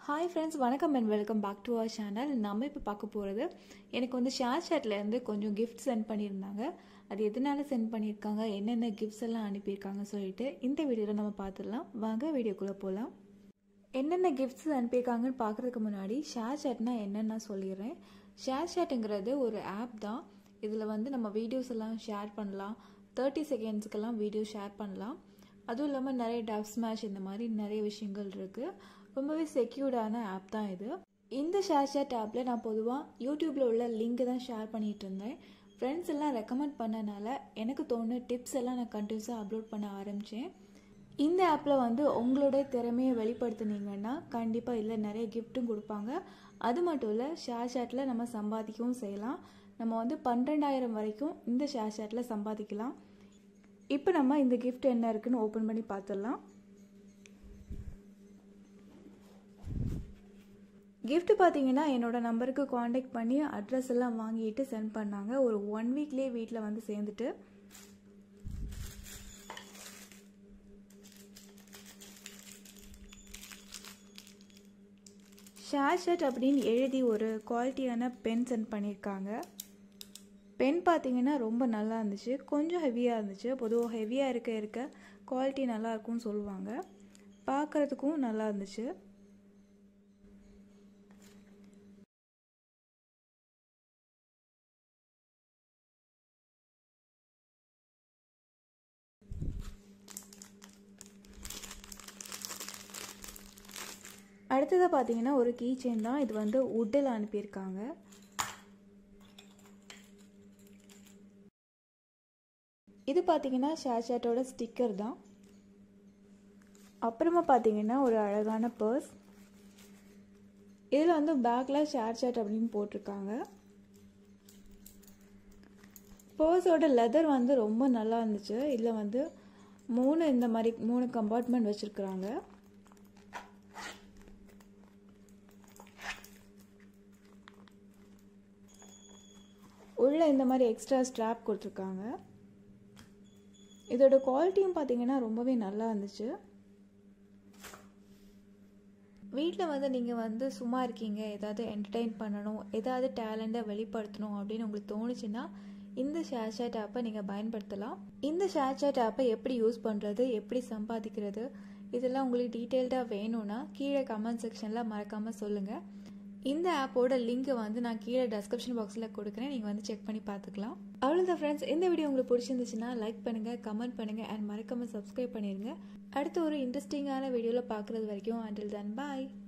hi friends வணக்கம் and welcome back to our channel நம்ம இப்போ பார்க்க போகிறது எனக்கு வந்து ஷேர் சாட்லேருந்து கொஞ்சம் கிஃப்ட் சென்ட் பண்ணியிருந்தாங்க அது எதனால சென்ட் பண்ணியிருக்காங்க என்னென்ன கிஃப்ட்ஸ் எல்லாம் அனுப்பியிருக்காங்க சொல்லிட்டு இந்த வீடியோவில் நம்ம பார்த்துடலாம் வாங்க வீடியோக்குள்ளே போகலாம் என்னென்ன கிஃப்ட்ஸ் அனுப்பியிருக்காங்கன்னு பார்க்குறதுக்கு முன்னாடி ஷேர் சாட்னா என்னன்னு நான் சொல்லிடுறேன் ஷேர் சாட்டுங்கிறது ஒரு ஆப் தான் இதில் வந்து நம்ம வீடியோஸ் எல்லாம் ஷேர் பண்ணலாம் தேர்ட்டி செகண்ட்ஸ்க்கெல்லாம் வீடியோ ஷேர் பண்ணலாம் அதுவும் இல்லாமல் நிறைய டப் ஸ்மாஷ் இந்த மாதிரி நிறைய விஷயங்கள் இருக்குது ரொம்பவே செக்யூர்டான ஆப் தான் இது இந்த ஷேர் சாட் ஆப்பில் நான் பொதுவாக யூடியூப்பில் உள்ள லிங்க் தான் ஷேர் பண்ணிகிட்டு இருந்தேன் ஃப்ரெண்ட்ஸ் எல்லாம் ரெக்கமெண்ட் பண்ணனால எனக்கு தோணு டிப்ஸ் எல்லாம் நான் கண்டினியூஸாக அப்லோட் பண்ண ஆரம்பித்தேன் இந்த ஆப்பில் வந்து உங்களோட திறமையை வெளிப்படுத்துனீங்கன்னா கண்டிப்பாக இல்லை நிறைய கிஃப்ட்டும் கொடுப்பாங்க அது மட்டும் இல்லை ஷேர் சாட்டில் நம்ம சம்பாதிக்கவும் செய்யலாம் நம்ம வந்து பன்னிரெண்டாயிரம் வரைக்கும் இந்த ஷேர் சாட்டில் சம்பாதிக்கலாம் இப்போ நம்ம இந்த கிஃப்ட் என்ன இருக்குன்னு ஓப்பன் பண்ணி பார்த்துடலாம் கிஃப்ட் பார்த்தீங்கன்னா என்னோட நம்பருக்கு காண்டாக்ட் பண்ணி அட்ரஸ் எல்லாம் வாங்கிட்டு சென்ட் பண்ணாங்க ஒரு ஒன் வீக்லேயே வீட்டில் வந்து சேர்ந்துட்டு ஷேர் ஷர்ட் அப்படின்னு எழுதி ஒரு குவாலிட்டியான பென் சென்ட் பண்ணியிருக்காங்க பென் பார்த்தீங்கன்னா ரொம்ப நல்லா இருந்துச்சு கொஞ்சம் ஹெவியாக இருந்துச்சு பொதுவாக ஹெவியாக இருக்க இருக்க குவாலிட்டி நல்லா இருக்கும்னு சொல்லுவாங்க பார்க்குறதுக்கும் நல்லா இருந்துச்சு அடுத்ததாக பார்த்தீங்கன்னா ஒரு கீ செயின் தான் இது வந்து உட்டில் அனுப்பியிருக்காங்க இது பார்த்தீங்கன்னா ஷேர் ஷாட்டோட ஸ்டிக்கர் தான் அப்புறமா பார்த்தீங்கன்னா ஒரு அழகான பர்ஸ் இதில் வந்து பேக்கில் ஷேர் ஷாட் அப்படின்னு போட்டிருக்காங்க பர்ஸோட லெதர் வந்து ரொம்ப நல்லா இருந்துச்சு இதில் வந்து மூணு இந்த மாதிரி மூணு கம்பார்ட்மெண்ட் வச்சுருக்குறாங்க உள்ள இந்த மாதிரி எக்ஸ்ட்ரா ஸ்ட்ராப் கொடுத்துருக்காங்க இதோட குவாலிட்டியும் பார்த்தீங்கன்னா ரொம்பவே நல்லா இருந்துச்சு வீட்டில் வந்து நீங்கள் வந்து சும்மா இருக்கீங்க ஏதாவது என்டர்டெயின் பண்ணணும் ஏதாவது டேலண்ட்டை வெளிப்படுத்தணும் அப்படின்னு உங்களுக்கு தோணுச்சுன்னா இந்த ஷேர் சாட் ஆப்பை நீங்கள் பயன்படுத்தலாம் இந்த ஷேர் சாட் ஆப்பை எப்படி யூஸ் பண்ணுறது எப்படி சம்பாதிக்கிறது இதெல்லாம் உங்களுக்கு டீட்டெயில்டாக வேணும்னா கீழே கமெண்ட் செக்ஷனில் மறக்காமல் சொல்லுங்கள் இந்த ஆப்போட லிங்க்கை வந்து நான் கீழே டெஸ்கிரிப்ஷன் பாக்ஸில் கொடுக்குறேன் நீங்கள் வந்து செக் பண்ணி பார்த்துக்கலாம் அவ்வளோதான் ஃப்ரெண்ட்ஸ் இந்த வீடியோ உங்களுக்கு பிடிச்சிருந்துச்சுன்னா லைக் பண்ணுங்கள் கமெண்ட் பண்ணுங்கள் அண்ட் மறக்காமல் சப்ஸ்கிரைப் பண்ணிடுங்க அடுத்த ஒரு இன்ட்ரெஸ்டிங்கான வீடியோவில் பார்க்குறது வரைக்கும் அண்டில் தன் பாய்